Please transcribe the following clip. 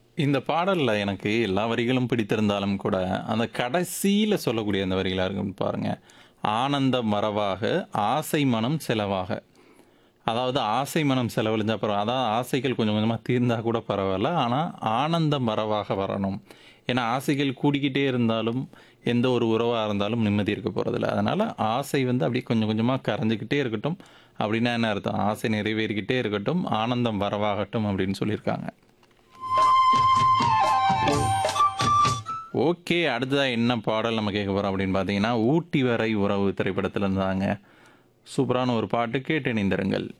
இந்த பாடல்ல எனக்கு எல்லா வரிகளும் பிடித்திருந்தாலும் கூட, அந்த கடைசியில சொல்லக்கூடிய அந்த வரிகளா இருக்கும் பாருங்க. "ஆனந்த மறவாக ஆசை மனம் செலவாக." அதாவது ஆசை மனம் செலவழிஞ்சா பரவா அதான் ஆசைகள் கொஞ்சம் கொஞ்சமா தீர்ந்தா கூட பரவால்ல. ஆனா, ஆனந்த மறவாக வரணும். ஏன்னா, ஆசைகள் கூடிக்கிட்டே இருந்தாலும், எந்த ஒரு உறவா இருந்தாலும் நிம்மதி இருக்க போறதில்ல. அதனால ஆசை வந்து அப்படியே கொஞ்சம் கொஞ்சமா கரைஞ்சுக்கிட்டே இருக்கட்டும். அப்படின்னா என்ன அர்த்தம்? ஆசை நிறைவேறிக்கிட்டே இருக்கட்டும். ஆனந்தம் வரவாகட்டும் அப்படின்னு சொல்லியிருக்காங்க. ஓகே. அடுத்ததா என்ன பாடல் நம்ம கேட்க போறோம் அப்படின்னு பார்த்தீங்கன்னா, "ஊட்டி வரை உறவு" திரைப்படத்துல இருந்தாங்க. சூப்பரான ஒரு பாட்டு கேட்டு இணைந்திருங்கள்.